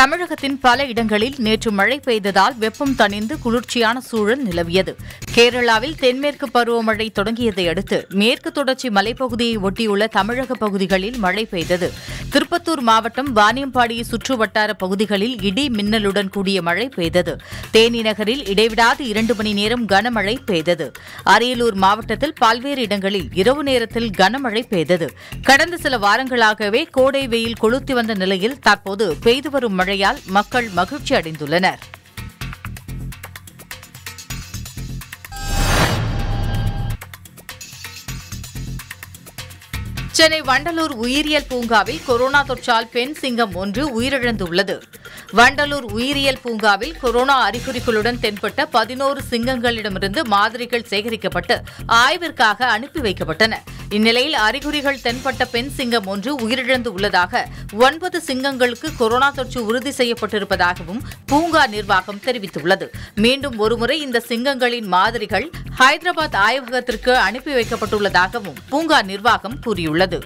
தமிழகத்தின் பல இடங்களில் நேற்று மழை பெய்ததால் வெப்பம் தணிந்து குளிர்ச்சியான சூழல் நிலவியது கேரளாவில் தென்மேற்கு பருவமழை தொடங்கியதை அடுத்து மேற்கு தொடர்ச்சி மலைப்பகுதியை ஒட்டியுள்ள தமிழக பகுதிகளில் மழை பெய்தது திருப்பத்தூர் மாவட்டம் வாணியம்பாடி சுற்று வட்டார பகுதிகளில் இடி மின்னலுடன் கூடிய மழை பெய்தது தேனி நகரில் இடைவிடாது இரண்டு மணி நேரம் கனமழை பெய்தது அரியலூர் மாவட்டத்தில் பல்வேறு இடங்களில் இரவு நேரத்தில் கனமழை பெய்தது கடந்த சில வாரங்களாகவே கோடை வெயில் கொளுத்தி வந்த நிலையில் தற்போது பெய்து வரும் மழையால் மக்கள் மகிழ்ச்சி அடைந்துள்ளனர் சென்னை வண்டலூர் உயிரியல் பூங்காவில் கொரோனா தொற்றால் பெண் சிங்கம் ஒன்று உயிரிழந்துள்ளது வண்டலூர் உயிரியல் பூங்காவில் கொரோனா அறிகுறிகளுடன் தென்பட்ட பதினோரு சிங்கங்களிடமிருந்து மாதிரிகள் சேகரிக்கப்பட்டு ஆய்விற்காக அனுப்பி வைக்கப்பட்டன இந்நிலையில் அறிகுறிகள் தென்பட்ட பெண் சிங்கம் ஒன்று உயிரிழந்து உள்ளதாக ஒன்பது சிங்கங்களுக்கு கொரோனா தொற்று உறுதி செய்யப்பட்டிருப்பதாகவும் பூங்கா நிர்வாகம் தெரிவித்துள்ளது மீண்டும் ஒருமுறை இந்த சிங்கங்களின் மாதிரிகள் ஹைதராபாத் ஆய்வகத்திற்கு அனுப்பி வைக்கப்பட்டுள்ளதாகவும் பூங்கா நிர்வாகம் கூறியுள்ளது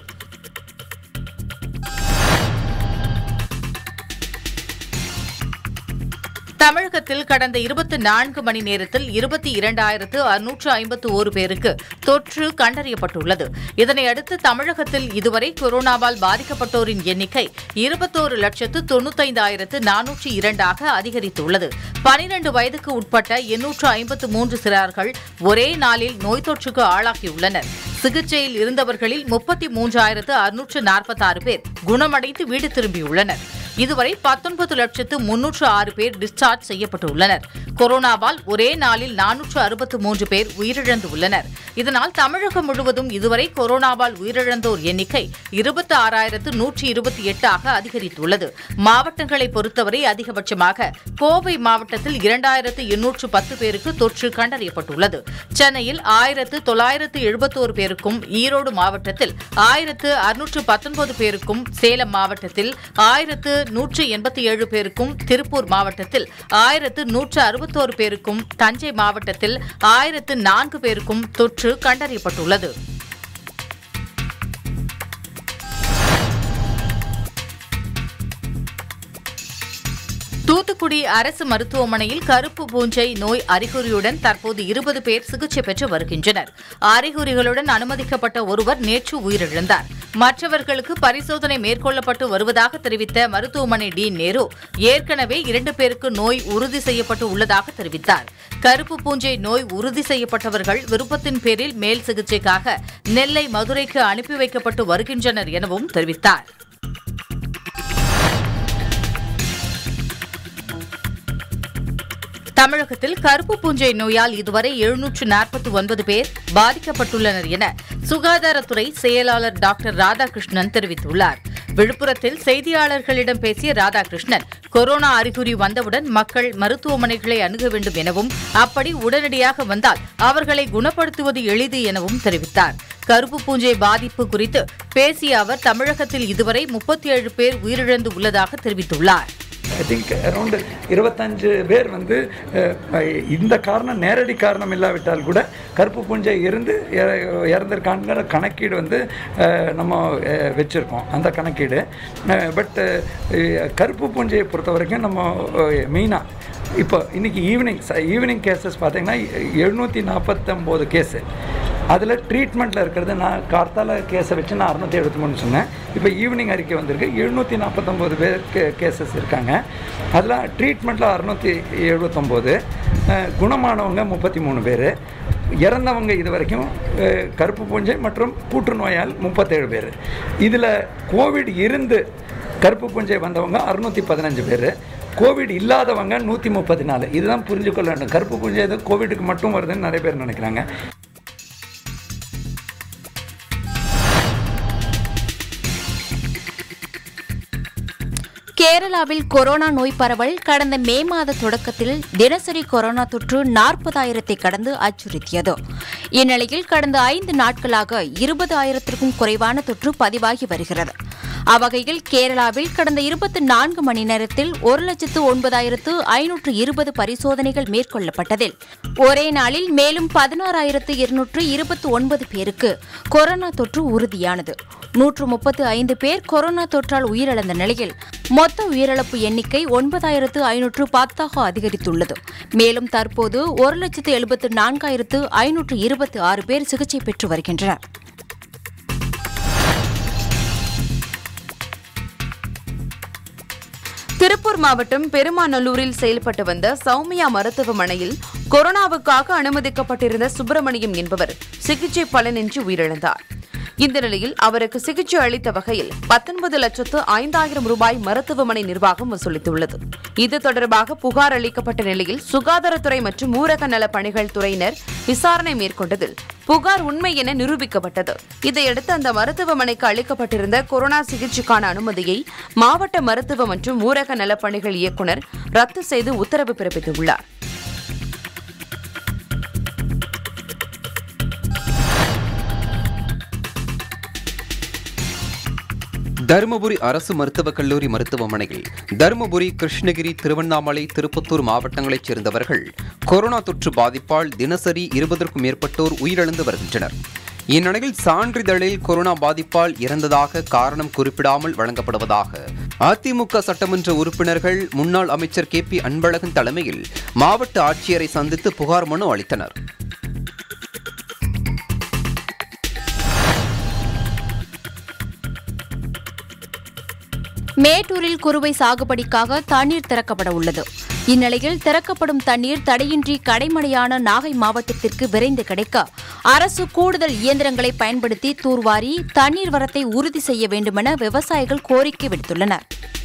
தமிழகத்தில் கடந்த இருபத்தி நான்கு மணி நேரத்தில் இருபத்தி இரண்டாயிரத்து அறுநூற்று ஐம்பத்து ஒரு பேருக்கு தொற்று கண்டறியப்பட்டுள்ளது இதனையடுத்து தமிழகத்தில் இதுவரை கொரோனாவால் பாதிக்கப்பட்டோரின் எண்ணிக்கை இருபத்தோரு லட்சத்து தொண்ணூத்தைந்தாயிரத்து நானூற்று இரண்டாக அதிகரித்துள்ளது பனிரண்டு வயதுக்கு உட்பட்ட எண்ணூற்று ஐம்பத்து மூன்று சிறார்கள் ஒரே நாளில் நோய் தொற்றுக்கு ஆளாகியுள்ளனர் சிகிச்சையில் இருந்தவர்களில் முப்பத்தி மூன்றாயிரத்து அறுநூற்று நாற்பத்தாறு பேர் குணமடைந்து வீடு திரும்பியுள்ளனர் இதுவரை பத்தொன்பது லட்சத்து முன்னூற்று ஆறு பேர் டிஸ்சார்ஜ் செய்யப்பட்டுள்ளனர் கொரோனாவால் ஒரே நாளில் நானூற்று அறுபத்து மூன்று பேர் உயிரிழந்துள்ளனர் இதனால் தமிழகம் முழுவதும் இதுவரை கொரோனாவால் உயிரிழந்தோர் எண்ணிக்கை இருபத்தி ஆறாயிரத்து நூற்றி இருபத்தி எட்டாக அதிகரித்துள்ளது மாவட்டங்களை பொறுத்தவரை அதிகபட்சமாக கோவை மாவட்டத்தில் இரண்டாயிரத்து எண்ணூற்று பத்து பேருக்கு தொற்று கண்டறியப்பட்டுள்ளது சென்னையில் ஆயிரத்து தொள்ளாயிரத்து எழுபத்தோரு பேருக்கும் ஈரோடு மாவட்டத்தில் ஆயிரத்து அறுநூற்று பத்தொன்பது பேருக்கும் சேலம் மாவட்டத்தில் ஆயிரத்து நூற்று எண்பத்தி ஏழு பேருக்கும் திருப்பூர் மாவட்டத்தில் ஆயிரத்து நூற்று அறுபத்தோரு பேருக்கும் தஞ்சை மாவட்டத்தில் ஆயிரத்து நான்கு பேருக்கும் தொற்று கண்டறியப்பட்டுள்ளது தூத்துக்குடி அரசு மருத்துவமனையில் கருப்பு பூஞ்சை நோய் அறிகுறியுடன் தற்போது இருபது பேர் சிகிச்சை பெற்று வருகின்றனர் அறிகுறிகளுடன் அனுமதிக்கப்பட்ட ஒருவர் நேற்று உயிரிழந்தார் மற்றவர்களுக்கு பரிசோதனை மேற்கொள்ளப்பட்டு வருவதாக தெரிவித்த மருத்துவமனை டீன் நேரு ஏற்கனவே இரண்டு பேருக்கு நோய் உறுதி செய்யப்பட்டு உள்ளதாக தெரிவித்தார் கருப்பு பூஞ்சை நோய் உறுதி செய்யப்பட்டவர்கள் விருப்பத்தின் பேரில் மேல் சிகிச்சைக்காக நெல்லை மதுரைக்கு அனுப்பி வைக்கப்பட்டு வருகின்றனர் எனவும் தெரிவித்தார் தமிழகத்தில் கருப்பு பூஞ்சை நோயால் இதுவரை எழுநூற்று நாற்பத்தி ஒன்பது பேர் பாதிக்கப்பட்டுள்ளனர் என சுகாதாரத்துறை செயலாளர் டாக்டர் ராதாகிருஷ்ணன் தெரிவித்துள்ளார் விழுப்புரத்தில் செய்தியாளர்களிடம் பேசிய ராதாகிருஷ்ணன் கொரோனா அறிகுறி வந்தவுடன் மக்கள் மருத்துவமனைகளை அணுக வேண்டும் எனவும் அப்படி உடனடியாக வந்தால் அவர்களை குணப்படுத்துவது எளிது எனவும் தெரிவித்தார் கருப்பு பூஞ்சை பாதிப்பு குறித்து பேசிய அவர் தமிழகத்தில் இதுவரை முப்பத்தி ஏழு பேர் உயிரிழந்து உள்ளதாக தெரிவித்துள்ளார் ஐ திங்க் அரௌண்ட் இருபத்தஞ்சு பேர் வந்து அஹ், இந்த காரணம் நேரடி காரணம் இல்லாவிட்டால் கூட கருப்பு பூஞ்சை இருந்து இற- இறந்திருக்காங்கிற கணக்கீடு வந்து அஹ், நம்ம அஹ், வச்சுருக்கோம் அந்த கணக்கீடு பட் கருப்பு பூஞ்சையை பொறுத்த வரைக்கும் நம்ம மெயினாக இப்போ இன்னைக்கு ஈவினிங் ஈவினிங் கேசஸ் பார்த்தீங்கன்னா எழுநூற்றி நாற்பத்தொம்போது கேஸு அதில் ட்ரீட்மெண்ட்டில் இருக்கிறது நான் கார்த்தால கேஸை வச்சு நான் அறுநூத்தி எழுபத்தி மூணு சொன்னேன் இப்போ ஈவினிங் அறிக்கை வந்திருக்கு எழுநூற்றி நாற்பத்தொம்போது பேர் கேசஸ் இருக்காங்க அதில் ட்ரீட்மெண்ட்டில் அறுநூற்றி எழுபத்தொம்போது குணமானவங்க முப்பத்தி மூணு பேர் இறந்தவங்க இது வரைக்கும் அஹ், கருப்பு பூஞ்சை மற்றும் புற்றுநோயால் முப்பத்தேழு பேர் இதில் கோவிட் இருந்து கருப்பு பூஞ்சை வந்தவங்க அறுநூற்றி பதினஞ்சு பேர் கோவிட் இல்லாதவங்க நூற்றி முப்பத்தி நாலு இதுதான் புரிஞ்சுக்கொள்ள வேண்டும் கருப்பு பூஞ்சை இது கோவிடுக்கு மட்டும் வருதுன்னு நிறைய பேர் நினைக்கிறாங்க கேரளாவில் கொரோனா நோய் பரவல் கடந்த மே மாத தொடக்கத்தில் தினசரி கொரோனா தொற்று நாற்பதாயிரத்தை கடந்து அச்சுறுத்தியது இந்நிலையில் கடந்த ஐந்து நாட்களாக இருபது ஆயிரத்திற்கும் குறைவான தொற்று பதிவாகி வருகிறது அவ்வகையில் கேரளாவில் கடந்த இருபத்தி நான்கு மணி நேரத்தில் ஒரு லட்சத்து ஒன்பதாயிரத்து ஐநூற்று இருபது பரிசோதனைகள் மேற்கொள்ளப்பட்டதில் ஒரே நாளில் மேலும் பதினாறாயிரத்து இருநூற்று இருபத்தி ஒன்பது பேருக்கு கொரோனா தொற்று உறுதியானது நூற்று முப்பத்து ஐந்து பேர் கொரோனா தொற்றால் உயிரிழந்த நிலையில் மொத்த உயிரிழப்பு எண்ணிக்கை ஒன்பதாயிரத்து ஐநூற்று பத்தாக அதிகரித்துள்ளது மேலும் தற்போது ஒரு லட்சத்து எழுபத்து நான்காயிரத்து ஐநூற்று இருபத்தி ஆறு பேர் சிகிச்சை பெற்று வருகின்றனர் திருப்பூர் மாவட்டம் பெருமாநல்லூரில் செயல்பட்டு வந்த சௌமியா மருத்துவமனையில் கொரோனாவுக்காக அனுமதிக்கப்பட்டிருந்த சுப்பிரமணியம் என்பவர் சிகிச்சை பலனின்றி உயிரிழந்தார் இந்த நிலையில் அவருக்கு சிகிச்சை அளித்த வகையில் பத்தொன்பது லட்சத்து ஐந்தாயிரம் ரூபாய் மருத்துவமனை நிர்வாகம் வசூலித்துள்ளது இது தொடர்பாக புகார் அளிக்கப்பட்ட நிலையில் சுகாதாரத்துறை மற்றும் ஊரக நல பணிகள் துறையினர் விசாரணை மேற்கொண்டதில் புகார் உண்மை என நிரூபிக்கப்பட்டது இதையடுத்து அந்த மருத்துவமனைக்கு அளிக்கப்பட்டிருந்த கொரோனா சிகிச்சைக்கான அனுமதியை மாவட்ட மருத்துவ மற்றும் ஊரக நலப்பணிகள் இயக்குநர் ரத்து செய்து உத்தரவு பிறப்பித்துள்ளார் தருமபுரி அரசு மருத்துவக் கல்லூரி மருத்துவமனையில் தருமபுரி கிருஷ்ணகிரி திருவண்ணாமலை திருப்பத்தூர் மாவட்டங்களைச் சேர்ந்தவர்கள் கொரோனா தொற்று பாதிப்பால் தினசரி இருபதற்கும் மேற்பட்டோர் உயிரிழந்து வருகின்றனர் இந்நிலையில் சான்றிதழில் கொரோனா பாதிப்பால் இறந்ததாக காரணம் குறிப்பிடாமல் வழங்கப்படுவதாக அதிமுக சட்டமன்ற உறுப்பினர்கள் முன்னாள் அமைச்சர் கே பி அன்பழகன் தலைமையில் மாவட்ட ஆட்சியரை சந்தித்து புகார் மனு அளித்தனர் மேட்டூரில் குறுவை சாகுபடிக்காக தண்ணீர் திறக்கப்பட உள்ளது இந்நிலையில் திறக்கப்படும் தண்ணீர் தடையின்றி கடைமடையான நாகை மாவட்டத்திற்கு விரைந்து கிடைக்க அரசு கூடுதல் இயந்திரங்களை பயன்படுத்தி தூர்வாரி தண்ணீர் வரத்தை உறுதி செய்ய வேண்டுமென விவசாயிகள் கோரிக்கை விடுத்துள்ளனர்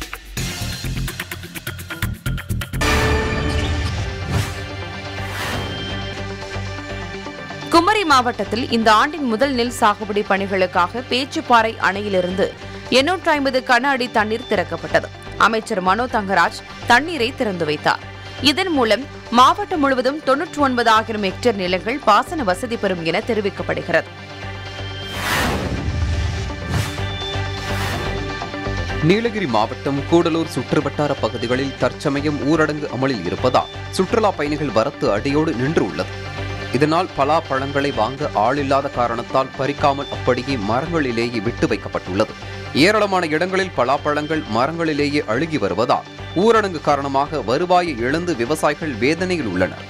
குமரி மாவட்டத்தில் இந்த ஆண்டின் முதல் நெல் சாகுபடி பணிகளுக்காக பேச்சுப்பாறை அணையிலிருந்து எண்ணூற்று ஐம்பது கன அடி தண்ணீர் திறக்கப்பட்டது அமைச்சர் மனோ தங்கராஜ் தண்ணீரை திறந்து வைத்தார் இதன் மூலம் மாவட்டம் முழுவதும் தொன்னூற்றி ஒன்பதாயிரம் ஹெக்டேர் நிலங்கள் பாசன வசதி பெறும் என தெரிவிக்கப்படுகிறது நீலகிரி மாவட்டம் கூடலூர் சுற்றுவட்டார பகுதிகளில் தற்சமயம் ஊரடங்கு அமலில் இருப்பதால் சுற்றுலா பயணிகள் வரத்து அடியோடு நின்று உள்ளது இதனால் பலா பழங்களை வாங்க ஆளில்லாத காரணத்தால் பறிக்காமல் அப்படியே மரங்களிலேயே விட்டு வைக்கப்பட்டுள்ளது ஏராளமான இடங்களில் பலாப்பழங்கள் மரங்களிலேயே அழுகி வருவதால் ஊரடங்கு காரணமாக வருவாயை இழந்து விவசாயிகள் வேதனையில் உள்ளனர்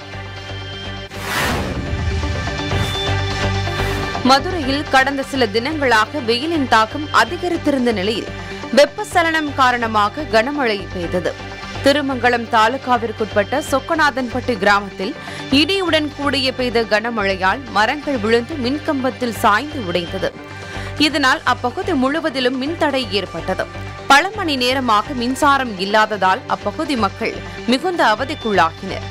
மதுரையில் கடந்த சில தினங்களாக வெயிலின் தாக்கம் அதிகரித்திருந்த நிலையில் வெப்பசலனம் காரணமாக கனமழை பெய்தது திருமங்கலம் தாலுகாவிற்குட்பட்ட சொக்கநாதன்பட்டு கிராமத்தில் இடியுடன் கூடிய பெய்த கனமழையால் மரங்கள் விழுந்து மின்கம்பத்தில் சாய்ந்து உடைந்தது இதனால் அப்பகுதி முழுவதிலும் மின்தடை ஏற்பட்டது பல மணி நேரமாக மின்சாரம் இல்லாததால் அப்பகுதி மக்கள் மிகுந்த அவதிக்குள்ளாகினர்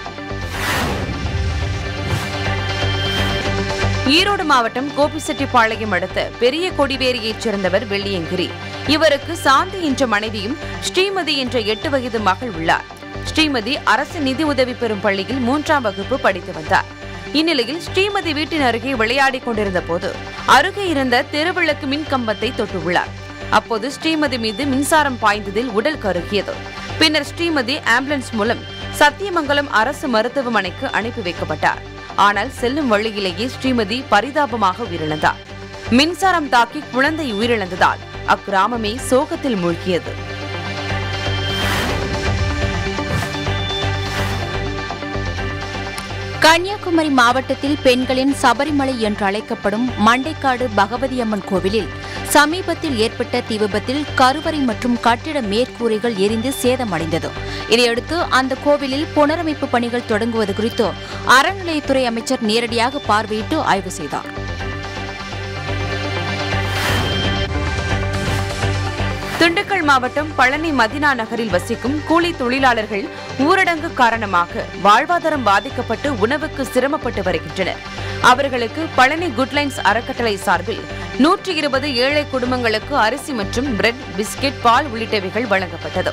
ஈரோடு மாவட்டம் கோபிச்செட்டிப்பாளையம் அடுத்த பெரிய கொடிவேரியைச் சேர்ந்தவர் வெள்ளியங்கிரி இவருக்கு சாந்தி என்ற மனைவியும் ஸ்ரீமதி என்ற எட்டு வயது மகள் உள்ளார் ஸ்ரீமதி அரசு நிதி உதவி பெறும் பள்ளியில் மூன்றாம் வகுப்பு படித்து வந்தார் இந்நிலையில் ஸ்ரீமதி வீட்டின் அருகே விளையாடிக் கொண்டிருந்த போது அருகே இருந்த தெருவிளக்கு மின் கம்பத்தை தொட்டுள்ளார் அப்போது ஸ்ரீமதி மீது மின்சாரம் பாய்ந்ததில் உடல் கருகியது பின்னர் ஸ்ரீமதி ஆம்புலன்ஸ் மூலம் சத்தியமங்கலம் அரசு மருத்துவமனைக்கு அனுப்பி வைக்கப்பட்டார் ஆனால் செல்லும் வழியிலேயே ஸ்ரீமதி பரிதாபமாக உயிரிழந்தார் மின்சாரம் தாக்கி குழந்தை உயிரிழந்ததால் அக்கிராமமே சோகத்தில் மூழ்கியது கன்னியாகுமரி மாவட்டத்தில் பெண்களின் சபரிமலை என்று அழைக்கப்படும் மண்டைக்காடு பகவதி அம்மன் கோவிலில் சமீபத்தில் ஏற்பட்ட தீ விபத்தில் கருவறை மற்றும் கட்டிட மேற்கூரைகள் எரிந்து சேதமடைந்தது இதையடுத்து அந்த கோவிலில் புனரமைப்பு பணிகள் தொடங்குவது குறித்து அறநிலையத்துறை அமைச்சர் நேரடியாக பார்வையிட்டு ஆய்வு செய்தார் திண்டுக்கல் மாவட்டம் பழனி மதினா நகரில் வசிக்கும் கூலி தொழிலாளர்கள் ஊரடங்கு காரணமாக வாழ்வாதாரம் பாதிக்கப்பட்டு உணவுக்கு சிரமப்பட்டு வருகின்றனர் அவர்களுக்கு பழனி குட்லைன்ஸ் அறக்கட்டளை சார்பில் நூற்றி இருபது ஏழை குடும்பங்களுக்கு அரிசி மற்றும் பிரெட் பிஸ்கெட் பால் உள்ளிட்டவைகள் வழங்கப்பட்டது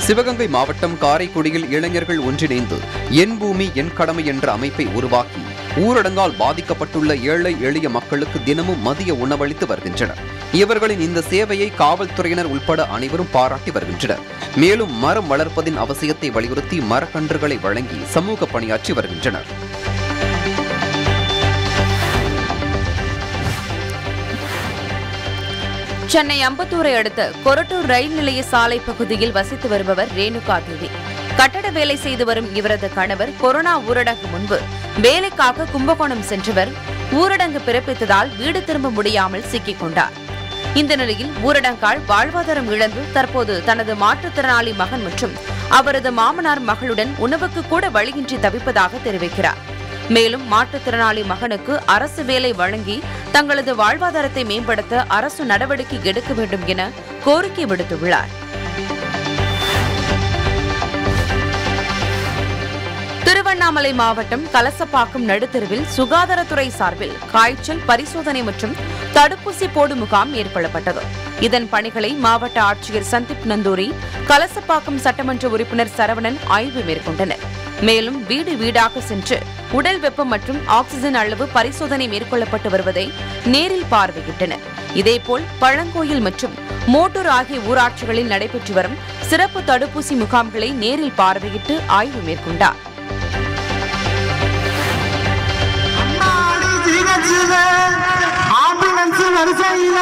சிவகங்கை மாவட்டம் காரைக்குடியில் இளைஞர்கள் ஒன்றிணைந்து என் பூமி என் கடமை என்ற அமைப்பை உருவாக்கி ஊரடங்கால் பாதிக்கப்பட்டுள்ள ஏழை எளிய மக்களுக்கு தினமும் மதிய உணவளித்து வருகின்றனர் இவர்களின் இந்த சேவையை காவல்துறையினர் உட்பட அனைவரும் பாராட்டி வருகின்றனர் மேலும் மரம் வளர்ப்பதின் அவசியத்தை வலியுறுத்தி மரக்கன்றுகளை வழங்கி சமூக பணியாற்றி வருகின்றனர் சென்னை அம்பத்தூரை அடுத்த கொரட்டூர் ரயில் நிலைய சாலை பகுதியில் வசித்து வருபவர் ரேணுகா தேவி கட்டட வேலை செய்து வரும் இவரது கணவர் கொரோனா ஊரடங்கு முன்பு வேலைக்காக கும்பகோணம் சென்றவர் ஊரடங்கு பிறப்பித்ததால் வீடு திரும்ப முடியாமல் சிக்கிக் கொண்டார் இந்த நிலையில் ஊரடங்கால் வாழ்வாதாரம் இழந்து தற்போது தனது மாற்றுத்திறனாளி மகன் மற்றும் அவரது மாமனார் மகளுடன் உணவுக்கு கூட வழியின்றி தவிப்பதாக தெரிவிக்கிறார் மேலும் மாற்றுத்திறனாளி மகனுக்கு அரசு வேலை வழங்கி தங்களது வாழ்வாதாரத்தை மேம்படுத்த அரசு நடவடிக்கை எடுக்க வேண்டும் என கோரிக்கை விடுத்துள்ளார் திருவண்ணாமலை மாவட்டம் கலசப்பாக்கம் நடுத்தெருவில் சுகாதாரத்துறை சார்பில் காய்ச்சல் பரிசோதனை மற்றும் தடுப்பூசி போடு முகாம் மேற்கொள்ளப்பட்டது இதன் பணிகளை மாவட்ட ஆட்சியர் சந்தீப் நந்தூரி கலசப்பாக்கம் சட்டமன்ற உறுப்பினர் சரவணன் ஆய்வு மேற்கொண்டனர் மேலும் வீடு வீடாக சென்று உடல் வெப்பம் மற்றும் ஆக்ஸிஜன் அளவு பரிசோதனை மேற்கொள்ளப்பட்டு வருவதை நேரில் பார்வையிட்டனர் இதேபோல் பழங்கோயில் மற்றும் மோட்டூர் ஆகிய ஊராட்சிகளில் நடைபெற்று வரும் சிறப்பு தடுப்பூசி முகாம்களை நேரில் பார்வையிட்டு ஆய்வு மேற்கொண்டார் அம்மாடி ஜீவ ஜீவ ஆம்புலன்ஸ் வரிசையில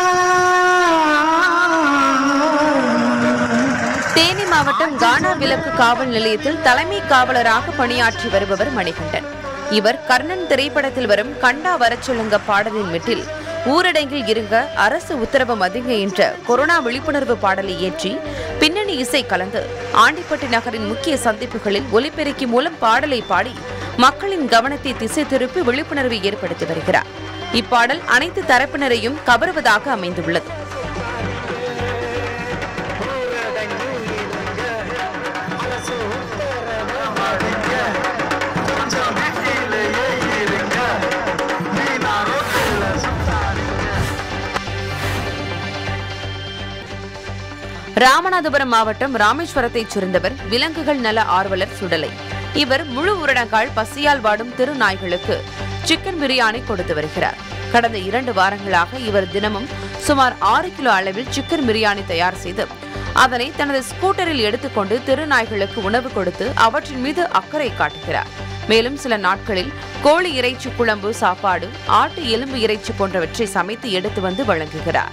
தேனி மாவட்டம் கானா விலக்கு காவல் நிலையத்தில் தலைமை காவலராக பணியாற்றி வருபவர் மணிகண்டன் இவர் கர்ணன் திரைப்படத்தில் வரும் கண்டா வரச்சொல்லுங்க பாடலின் மெட்டில் ஊரடங்கில் இருங்க அரசு உத்தரவு மதிங்க என்ற கொரோனா விழிப்புணர்வு பாடலை இயற்றி பின்னணி இசை கலந்து ஆண்டிப்பட்டி நகரின் முக்கிய சந்திப்புகளில் ஒலிபெருக்கி மூலம் பாடலை பாடி மக்களின் கவனத்தை திசை திருப்பி விழிப்புணர்வை ஏற்படுத்தி வருகிறார் இப்பாடல் அனைத்து தரப்பினரையும் கவருவதாக அமைந்துள்ளது ராமநாதபுரம் மாவட்டம் ராமேஸ்வரத்தைச் சேர்ந்தவர் விலங்குகள் நல ஆர்வலர் சுடலை இவர் முழு ஊரடங்கால் பசியால் வாடும் தெரு நாய்களுக்கு சிக்கன் பிரியாணி கொடுத்து வருகிறார் கடந்த இரண்டு வாரங்களாக இவர் தினமும் சுமார் ஆறு கிலோ அளவில் சிக்கன் பிரியாணி தயார் செய்து அதனை தனது ஸ்கூட்டரில் எடுத்துக்கொண்டு தெரு நாய்களுக்கு உணவு கொடுத்து அவற்றின் மீது அக்கறை காட்டுகிறார் மேலும் சில நாட்களில் கோழி இறைச்சி குழம்பு சாப்பாடு ஆட்டு எலும்பு இறைச்சி போன்றவற்றை சமைத்து எடுத்து வந்து வழங்குகிறார்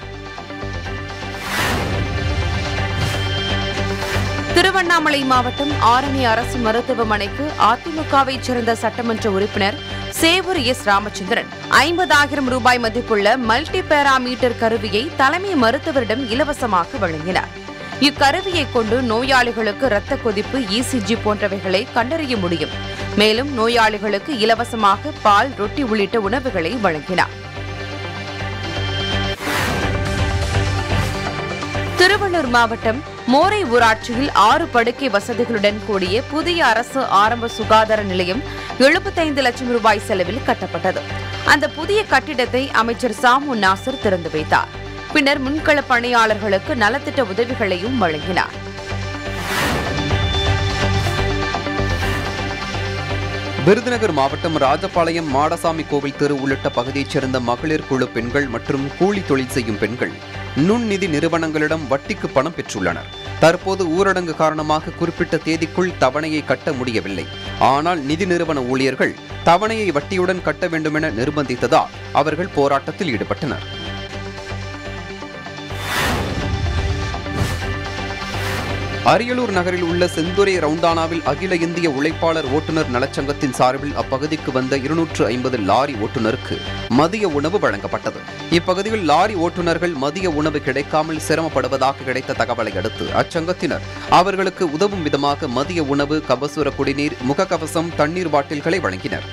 திருவண்ணாமலை மாவட்டம் ஆரணி அரசு மருத்துவமனைக்கு அதிமுகவைச் சேர்ந்த சட்டமன்ற உறுப்பினர் சேவூர் எஸ் ராமச்சந்திரன் ஐம்பதாயிரம் ரூபாய் மதிப்புள்ள மல்டி பேராமீட்டர் கருவியை தலைமை மருத்துவரிடம் இலவசமாக வழங்கினார் இக்கருவியை கொண்டு நோயாளிகளுக்கு இரத்த கொதிப்பு இசிஜி போன்றவைகளை கண்டறிய முடியும் மேலும் நோயாளிகளுக்கு இலவசமாக பால் ரொட்டி உள்ளிட்ட உணவுகளை வழங்கினார் திருவள்ளூர் மாவட்டம் மோரை ஊராட்சியில் ஆறு படுக்கை வசதிகளுடன் கூடிய புதிய அரசு ஆரம்ப சுகாதார நிலையம் எழுபத்தைந்து லட்சம் ரூபாய் செலவில் கட்டப்பட்டது அந்த புதிய கட்டிடத்தை அமைச்சர் சாமு நாசர் திறந்து வைத்தார் பின்னர் முன்கள பணியாளர்களுக்கு நலத்திட்ட உதவிகளையும் வழங்கினார் விருதுநகர் மாவட்டம் ராஜபாளையம் மாடசாமி கோவில் தெரு உள்ளிட்ட பகுதியைச் சேர்ந்த மகளிர் குழு பெண்கள் மற்றும் கூலி தொழில் செய்யும் பெண்கள் நுண்நிதி நிறுவனங்களிடம் வட்டிக்கு பணம் பெற்றுள்ளனர் தற்போது ஊரடங்கு காரணமாக குறிப்பிட்ட தேதிக்குள் தவணையை கட்ட முடியவில்லை ஆனால் நிதி நிறுவன ஊழியர்கள் தவணையை வட்டியுடன் கட்ட வேண்டுமென நிர்பந்தித்ததால் அவர்கள் போராட்டத்தில் ஈடுபட்டனர் அரியலூர் நகரில் உள்ள செந்துறை ரவுண்டானாவில் அகில இந்திய உழைப்பாளர் ஓட்டுநர் நலச்சங்கத்தின் சார்பில் அப்பகுதிக்கு வந்த இருநூற்று ஐம்பது லாரி ஓட்டுநருக்கு மதிய உணவு வழங்கப்பட்டது இப்பகுதியில் லாரி ஓட்டுநர்கள் மதிய உணவு கிடைக்காமல் சிரமப்படுவதாக கிடைத்த தகவலை அடுத்து அச்சங்கத்தினர் அவர்களுக்கு உதவும் விதமாக மதிய உணவு கபசுர குடிநீர் முகக்கவசம் தண்ணீர் பாட்டில்களை வழங்கினர்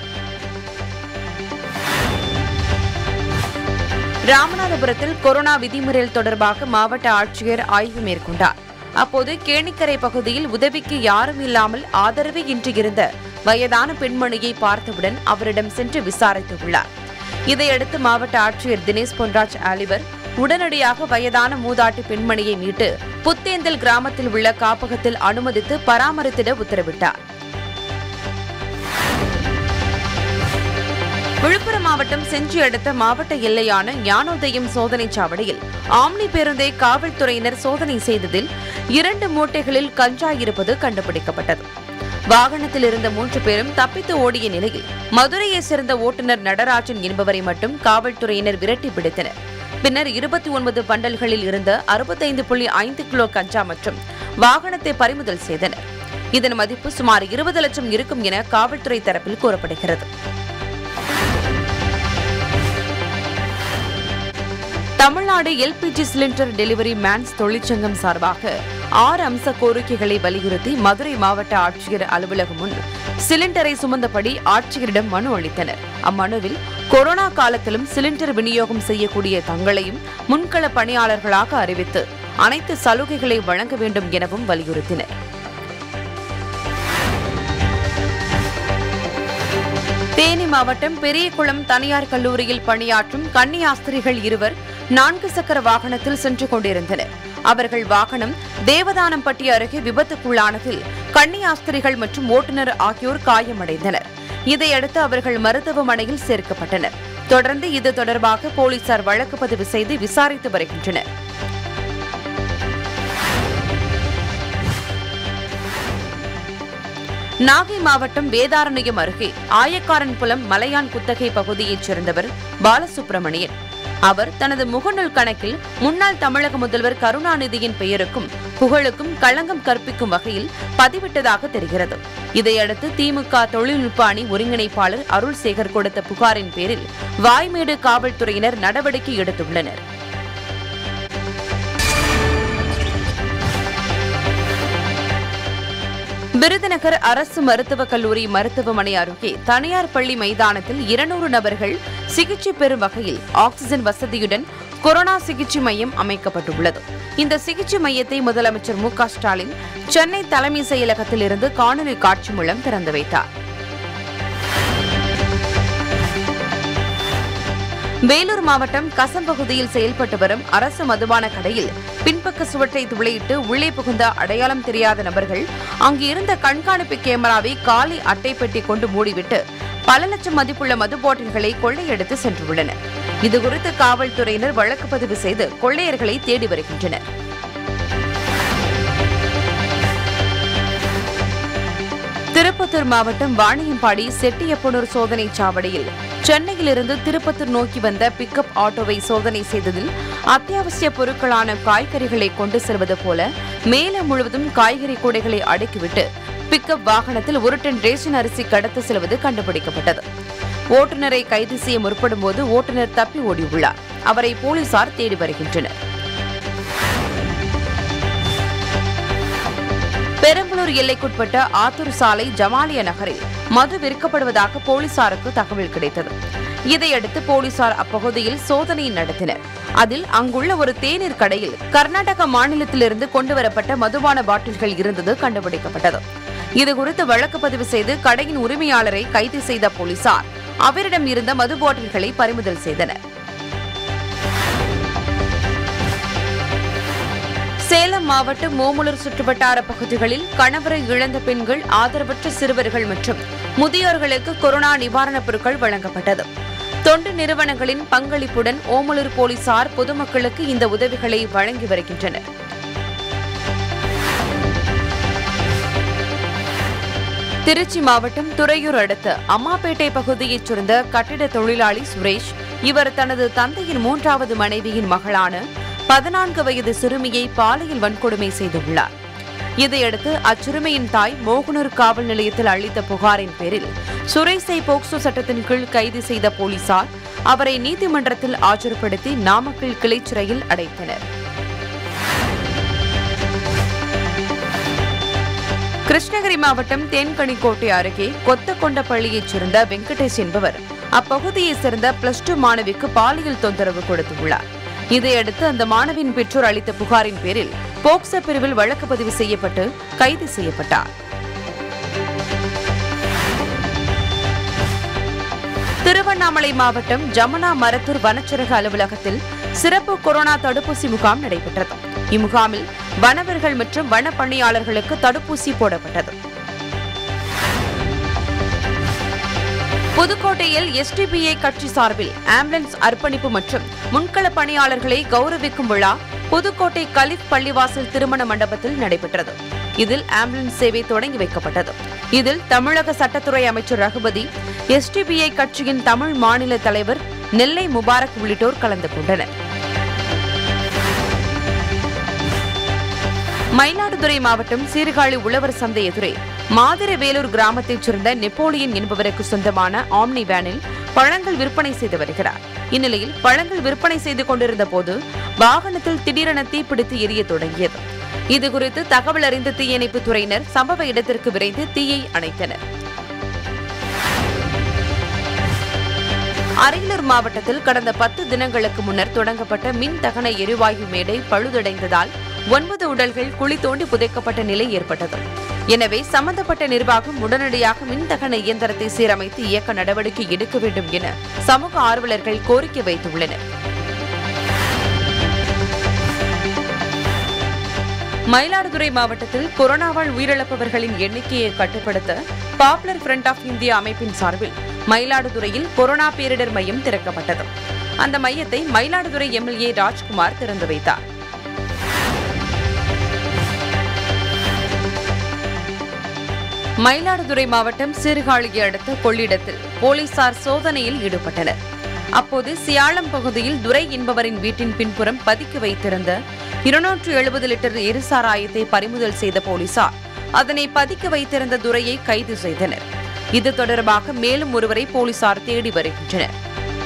ராமநாதபுரத்தில் கொரோனா விதிமுறைகள் தொடர்பாக மாவட்ட ஆட்சியர் ஆய்வு மேற்கொண்டார் அப்போது கேணிக்கரை பகுதியில் உதவிக்கு யாரும் இல்லாமல் ஆதரவு இன்றி இருந்த வயதான பெண்மணியை பார்த்தவுடன் அவரிடம் சென்று விசாரித்துள்ளார் இதையடுத்து மாவட்ட ஆட்சியர் தினேஷ் பொன்ராஜ் ஆலிவர் உடனடியாக வயதான மூதாட்டி பெண்மணியை மீட்டு புத்தேந்தல் கிராமத்தில் உள்ள காப்பகத்தில் அனுமதித்து பராமரித்திட உத்தரவிட்டார் விழுப்புரம் மாவட்டம் செஞ்சி அடுத்த மாவட்ட எல்லையான ஞானோதயம் சோதனைச் சாவடியில் ஆம்னி பேருந்தை காவல்துறையினர் சோதனை செய்ததில் இரண்டு மூட்டைகளில் கஞ்சா இருப்பது கண்டுபிடிக்கப்பட்டது வாகனத்தில் இருந்த மூன்று பேரும் தப்பித்து ஓடிய நிலையில் மதுரையைச் சேர்ந்த ஓட்டுநர் நடராஜன் என்பவரை மட்டும் காவல்துறையினர் விரட்டி பிடித்தனர் பின்னர் இருபத்தி ஒன்பது பண்டல்களில் இருந்த அறுபத்தைந்து புள்ளி ஐந்து கிலோ கஞ்சா மற்றும் வாகனத்தை பறிமுதல் செய்தனர் இதன் மதிப்பு சுமார் இருபது லட்சம் இருக்கும் என காவல்துறை தரப்பில் கூறப்படுகிறது Tamil Nadu LPG cylinder delivery men's தொழிற்சங்கம் சார்பாக ஆறு அம்ச கோரிக்கைகளை வலியுறுத்தி மதுரை மாவட்ட ஆட்சியர் அலுவலகம் முன் சிலிண்டரை சுமந்தபடி ஆட்சியரிடம் மனு அளித்தனர் அம்மனுவில் கொரோனா காலத்திலும் சிலிண்டர் விநியோகம் செய்யக்கூடிய தங்களையும் முன்கள பணியாளர்களாக அறிவித்து அனைத்து சலுகைகளை வழங்க வேண்டும் எனவும் வலியுறுத்தினர் தேனி மாவட்டம் பெரியகுளம் தனியார் கல்லூரியில் பணியாற்றும் கன்னியாஸ்திரிகள் இருவர் நான்கு சக்கர வாகனத்தில் சென்று கொண்டிருந்தனர் அவர்கள் வாகனம் தேவதானம்பட்டி அருகே விபத்துக்குள்ளானதில் கன்னியாஸ்திரிகள் மற்றும் ஓட்டுநர் ஆகியோர் காயமடைந்தனர் இதையடுத்து அவர்கள் மருத்துவமனையில் சேர்க்கப்பட்டனர் தொடர்ந்து இது தொடர்பாக போலீசார் வழக்கு பதிவு செய்து விசாரித்து வருகின்றனர் நாகை மாவட்டம் வேதாரண்யம் அருகே ஆயக்காரன்புலம் மலையான் குத்தகை பகுதியைச் சேர்ந்தவர் பாலசுப்பிரமணியன் அவர் தனது முகநூல் கணக்கில் முன்னாள் தமிழக முதல்வர் கருணாநிதியின் பெயருக்கும் புகழுக்கும் களங்கம் கற்பிக்கும் வகையில் பதிவிட்டதாக தெரிகிறது இதையடுத்து திமுக தொழில்நுட்ப அணி ஒருங்கிணைப்பாளர் அருள் சேகர் கொடுத்த புகாரின் பேரில் வாய்மேடு காவல்துறையினர் நடவடிக்கை எடுத்துள்ளனர் விருதுநகர் அரசு மருத்துவக் கல்லூரி மருத்துவமனை அருகே தனியார் பள்ளி மைதானத்தில் இருநூறு நபர்கள் சிகிச்சை பெறும் வகையில் ஆக்ஸிஜன் வசதியுடன் கொரோனா சிகிச்சை மையம் அமைக்கப்பட்டுள்ளது இந்த சிகிச்சை மையத்தை முதலமைச்சர் மு க ஸ்டாலின் சென்னை தலைமை செயலகத்தில் இருந்து காணொலி காட்சி மூலம் திறந்து வைத்தார் வேலூர் மாவட்டம் கசம் பகுதியில் செயல்பட்டு வரும் அரசு மதுபான கடையில் பின்பக்க சுவற்றை துளையிட்டு உள்ளே புகுந்த அடையாளம் தெரியாத நபர்கள் அங்கு இருந்த கண்காணிப்பு கேமராவை காலி அட்டை பெட்டி கொண்டு மூடிவிட்டு பல லட்சம் மதிப்புள்ள மது பாட்டில்களை கொள்ளையடித்து சென்றுள்ளனர் இதுகுறித்து காவல்துறையினர் வழக்கு பதிவு செய்து கொள்ளையர்களை தேடி வருகின்றனர் திருப்பத்தூர் மாவட்டம் வாணியம்பாடி செட்டியப்பனூர் சோதனை சாவடியில் சென்னையிலிருந்து திருப்பத்தூர் நோக்கி வந்த பிக்கப் ஆட்டோவை சோதனை செய்ததில் அத்தியாவசிய பொருட்களான காய்கறிகளை கொண்டு செல்வது போல மேலே முழுவதும் காய்கறி கூடைகளை அடுக்கிவிட்டு பிக்கப் வாகனத்தில் ஒரு டன் ரேஷன் அரிசி கடத்து செல்வது கண்டுபிடிக்கப்பட்டது ஓட்டுநரை கைது செய்ய முற்படும் போது ஓட்டுநர் தப்பி ஓடியுள்ளார் அவரை போலீசார் தேடி வருகின்றனர் பெரம்பலூர் எல்லைக்குட்பட்ட ஆத்தூர் சாலை ஜமாலிய நகரில் மது விற்கப்படுவதாக போலீசாருக்கு தகவல் கிடைத்தது இதையடுத்து போலீசார் அப்பகுதியில் சோதனை நடத்தினர் அதில் அங்குள்ள ஒரு தேநீர் கடையில் கர்நாடக மாநிலத்திலிருந்து கொண்டுவரப்பட்ட மதுபான பாட்டில்கள் இருந்தது கண்டுபிடிக்கப்பட்டது இதுகுறித்து வழக்கு பதிவு செய்து கடையின் உரிமையாளரை கைது செய்த போலீசார் அவரிடம் இருந்த மது பாட்டில்களை பறிமுதல் செய்தனர் சேலம் மாவட்டம் ஓமலூர் சுற்றுவட்டார பகுதிகளில் கணவரை இழந்த பெண்கள் ஆதரவற்ற சிறுவர்கள் மற்றும் முதியோர்களுக்கு கொரோனா நிவாரணப் பொருட்கள் வழங்கப்பட்டது தொண்டு நிறுவனங்களின் பங்களிப்புடன் ஓமலூர் போலீசார் பொதுமக்களுக்கு இந்த உதவிகளை வழங்கி வருகின்றனர் திருச்சி மாவட்டம் துறையூர் அடுத்த அம்மாப்பேட்டை பகுதியைச் சேர்ந்த கட்டிட தொழிலாளி சுரேஷ் இவர் தனது தந்தையின் மூன்றாவது மனைவியின் மகளான பதினான்கு வயது சிறுமியை பாலியல் வன்கொடுமை செய்துள்ளார் இதையடுத்து அச்சிறுமியின் தாய் மோகனூர் காவல் நிலையத்தில் அளித்த புகாரின் பேரில் சுரேஷை போக்சோ சட்டத்தின் கீழ் கைது செய்த போலீசார் அவரை நீதிமன்றத்தில் ஆஜர்படுத்தி நாமக்கல் கிளை சிறையில் அடைத்தனர் கிருஷ்ணகிரி மாவட்டம் தேன்கனிக்கோட்டை அருகே கொத்தக்கொண்டப்பள்ளியைச் சேர்ந்த வெங்கடேஷ் என்பவர் அப்பகுதியைச் சேர்ந்த பிளஸ் டூ மாணவிக்கு பாலியல் தொந்தரவு கொடுத்துள்ளார் இதையடுத்து அந்த மாணவியின் பெற்றோர் அளித்த புகாரின் பேரில் போக்சோ பிரிவில் வழக்கு பதிவு செய்யப்பட்டு கைது செய்யப்பட்டார் திருவண்ணாமலை மாவட்டம் ஜமுனா மரத்தூர் வனச்சரக அலுவலகத்தில் சிறப்பு கொரோனா தடுப்பூசி முகாம் நடைபெற்றது இம்முகாமில் வனவர்கள் மற்றும் வன பணியாளர்களுக்கு தடுப்பூசி போடப்பட்டது புதுக்கோட்டையில் எஸ்டிபிஐ கட்சி சார்பில் ஆம்புலன்ஸ் அர்ப்பணிப்பு மற்றும் முன்கள பணியாளர்களை கௌரவிக்கும் விழா புதுக்கோட்டை கலிஃப் பள்ளிவாசல் திருமண மண்டபத்தில் நடைபெற்றது இதில் ஆம்புலன்ஸ் சேவை தொடங்கி வைக்கப்பட்டது இதில் தமிழக சட்டத்துறை அமைச்சர் ரகுபதி எஸ்டிபிஐ கட்சியின் தமிழ் மாநில தலைவர் நெல்லை முபாரக் உள்ளிட்டோர் கலந்து கொண்டனர் மயிலாடுதுறை மாவட்டம் சீர்காழி உழவர் சந்தை எதிரே மாதிரவேலூர் கிராமத்தைச் சேர்ந்த நெப்போலியன் என்பவருக்கு சொந்தமான ஆம்னி வேனில் பழங்கள் விற்பனை செய்து வருகிறார் இந்நிலையில் பழங்கள் விற்பனை செய்து கொண்டிருந்த போது வாகனத்தில் திடீரென தீப்பிடித்து எரிய தொடங்கியது இதுகுறித்து தகவல் அறிந்த தீயணைப்புத் துறையினர் சம்பவ இடத்திற்கு விரைந்து தீயை அணைத்தனர் அரியலூர் மாவட்டத்தில் கடந்த பத்து தினங்களுக்கு முன்னர் தொடங்கப்பட்ட மின் தகன எரிவாயு மேடை பழுதடைந்ததால் ஒன்பது உடல்கள் குழி தோண்டி புதைக்கப்பட்ட நிலை ஏற்பட்டது எனவே சம்பந்தப்பட்ட நிர்வாகம் உடனடியாக மின்தகன இயந்திரத்தை சீரமைத்து இயக்க நடவடிக்கை எடுக்க வேண்டும் என சமூக ஆர்வலர்கள் கோரிக்கை வைத்துள்ளனர் மயிலாடுதுறை மாவட்டத்தில் கொரோனாவால் உயிரிழப்பவர்களின் எண்ணிக்கையை கட்டுப்படுத்த பாப்புலர் ஃப்ரண்ட் ஆஃப் இந்தியா அமைப்பின் சார்பில் மயிலாடுதுறையில் கொரோனா பேரிடர் மையம் திறக்கப்பட்டது அந்த மையத்தை மயிலாடுதுறை எம்எல்ஏ ராஜ்குமார் திறந்து வைத்தார் மயிலாடுதுறை மாவட்டம் சீர்காழியை அடுத்த கொள்ளிடத்தில் போலீசார் சோதனையில் ஈடுபட்டனர் அப்போது சியாளம் பகுதியில் துரை என்பவரின் வீட்டின் பின்புறம் பதுக்கி வைத்திருந்த இருநூற்று எழுபது லிட்டர் எரிசாராயத்தை பறிமுதல் செய்த போலீசார் அதனை பதுக்கி வைத்திருந்த துரையை கைது செய்தனர் இது தொடர்பாக மேலும் ஒருவரை போலீசார் தேடி வருகின்றனர்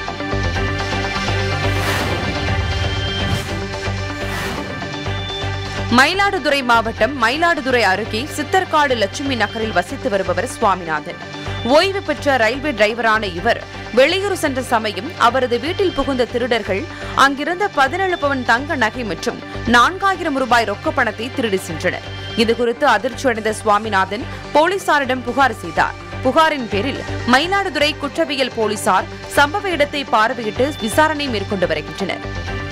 மயிலாடுதுறை மாவட்டம் மயிலாடுதுறை அருகே சித்தர்காடு லட்சுமி நகரில் வசித்து வருபவர் சுவாமிநாதன் ஓய்வு பெற்ற ரயில்வே டிரைவரான இவர் வெளியூர் சென்ற சமயம் அவரது வீட்டில் புகுந்த திருடர்கள் அங்கிருந்த பதினேழு பவன் தங்க நகை மற்றும் நான்காயிரம் ரூபாய் ரொக்க பணத்தை திருடி சென்றனர் இதுகுறித்து அதிர்ச்சியடைந்த சுவாமிநாதன் போலீசாரிடம் புகார் செய்தார் புகாரின் பேரில் மயிலாடுதுறை குற்றவியல் போலீசார் சம்பவ இடத்தை பார்வையிட்டு விசாரணை மேற்கொண்டு வருகின்றனர்